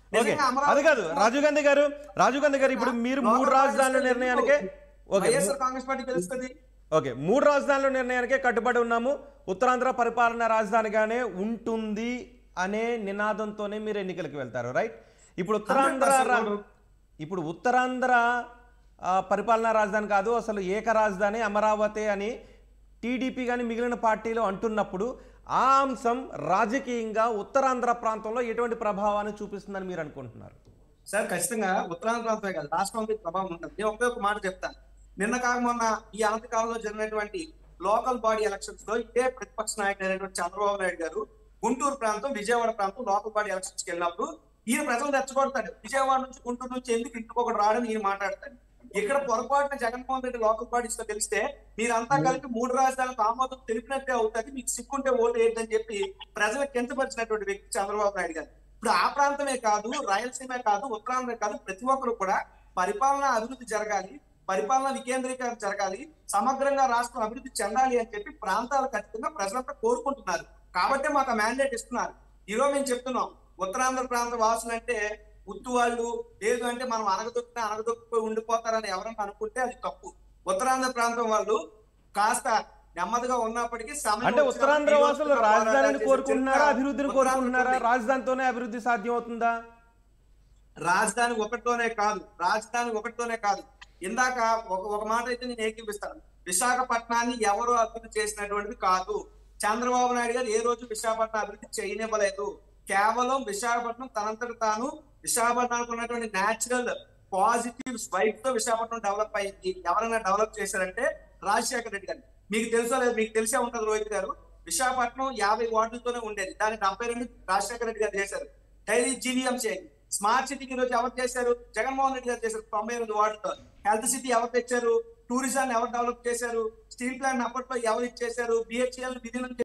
Okay నిజంగా అది అమరావతి కాదు రాజీవ్ గాంధీ గారు రాజీవ్ గాంధీ గారు ఇప్పుడు మీరు మూడు లోకల్ రాజధానుల పార్టీస్ నిర్ణయానికే ఓకే వైఎస్ఆర్ కాంగ్రెస్ పార్టీ తెలుస్తుంది ఓకే మూడు రాజధానుల నిర్ణయానికే కట్టుబడి ఉన్నాము ఉత్తరాంధ్ర పరిపాలన రాజధానిగానే ఉంటుంది అనే నినాదంతోనే మీరు ఎన్నికలకు వెళ్తారు రైట్ ఇప్పుడు ఉత్తరాంధ్ర రా- 100% ఇప్పుడు ఉత్తరాంధ్ర ఆ, పరిపాలనా రాజధాని కాదు అసలు ఏక రాజధాని అమరావతి అని టీడీపీ కానీ మిగిలిన పార్టీలు అంటున్నప్పుడు ఆ అంశం రాజకీయంగా ఉత్తరాంధ్ర ప్రాంతంలో ఎటువంటి ప్రభావాన్ని చూపిస్తుందని మీరు అనుకుంటున్నారు సార్ ఖచ్చితంగా ఉత్తరాంధ్ర ప్రాంతమే కాదు రాష్ట్రం మీద ప్రభావం ఉంటుంది నేను ఒకే ఒక మాట చెప్తాను నిన్న కాక మొన్న ఈ అనంత కాలంలో జరిగినటువంటి లోకల్ బాడీ ఎలక్షన్స్ లో ఇదే ప్రతిపక్ష నాయకుడు అయినటువంటి చంద్రబాబు నాయుడు గారు గుంటూరు ప్రాంతం విజయవాడ ప్రాంతం లోకల్ బాడీ ఎలక్షన్స్ కి వెళ్ళినప్పుడు ఈయన ప్రజలు రెచ్చగొడతాడు విజయవాడ నుంచి గుంటూరు నుంచి ఎందుకు ఇంటికొకటి రాడని ఈయన మాట్లాడతాడు ఇక్కడ పొరపాటున జగన్మోహన్ రెడ్డి లోకల్ బాడీస్ తో తెలిస్తే మీరంతా కలిపి మూడు రాజధానులకు ఆమోదం తెలిపినట్టే అవుతుంది మీకు సిక్కుంటే ఓటు ఏంటని చెప్పి ప్రజలకు కించపరిచినటువంటి వ్యక్తి చంద్రబాబు నాయుడు గారు ఇప్పుడు ఆ ప్రాంతమే కాదు రాయలసీమే కాదు ఉత్తరాంధ్ర కాదు ప్రతి ఒక్కరు కూడా పరిపాలన అభివృద్ధి జరగాలి పరిపాలన వికేంద్రీకరణ జరగాలి సమగ్రంగా రాష్ట్రం అభివృద్ధి చెందాలి అని చెప్పి ప్రాంతాలు ఖచ్చితంగా ప్రజలంతా కోరుకుంటున్నారు కాబట్టి మాకు మ్యాండేట్ ఇస్తున్నారు ఈరోజు మేము చెప్తున్నాం ఉత్తరాంధ్ర ప్రాంత వాసులు అంటే ఉత్తు వాళ్ళు లేదు అంటే మనం అనగదొక్కినా అనగదొక్కిపోయి ఉండిపోతారని ఎవరన్నా అనుకుంటే అది తప్పు ఉత్తరాంధ్ర ప్రాంతం వాళ్ళు కాస్త నెమ్మదిగా ఉన్నప్పటికీ సమయం అంటే వచ్చినప్పుడు ఉత్తరాంధ్ర ఈ రోజు వాసులు కూడా రాజధానిని పోరాటాలు చేసే కోరుకుంటున్నారా చరిత్ర అభివృద్ధిని ఉత్తరాంధ్రకు కోరుకుంటున్నారా ఉంది. రాజధానితోనే అభివృద్ధి సాధ్యం అవుతుందా రాజధాని ఒకటితోనే కాదు రాజధాని ఒకటితోనే కాదు ఇందాక ఒక ఒక మాట అయితే నేను ఏకీపిస్తాను విశాఖపట్నాన్ని ఎవరు అభివృద్ధి చేసినటువంటిది కాదు చంద్రబాబు నాయుడు గారు ఏ రోజు విశాఖపట్నం అభివృద్ధి చేయనివ్వలేదు కేవలం విశాఖపట్నం తనంతట తాను విశాఖపట్నానికి ఉన్నటువంటి న్యాచురల్ పాజిటివ్ వైబ్ తో విశాఖపట్నం డెవలప్ అయింది ఎవరైనా డెవలప్ చేశారంటే రాజశేఖర రెడ్డి గారు మీకు తెలుసో లేదు మీకు తెలిసే ఉంటది రోహిత్ గారు విశాఖపట్నం యాభై వార్డులతోనే ఉండేది దాన్ని డెబ్బై రెండు రాజశేఖర రెడ్డి గారు చేశారు డైలీ జీవీఎం చేయండి స్మార్ట్ సిటీకి రోజు ఎవరు చేశారు జగన్మోహన్ రెడ్డి గారు చేశారు తొంభై ఎనిమిది వార్డుతో హెల్త్ సిటీ ఎవరు తెచ్చారు టూరిజాన్ని ఎవరు డెవలప్ చేశారు స్టీల్ ప్లాంట్ అప్పట్లో ఎవరు ఇచ్చేశారు బిహెచ్ఎల్ విధులను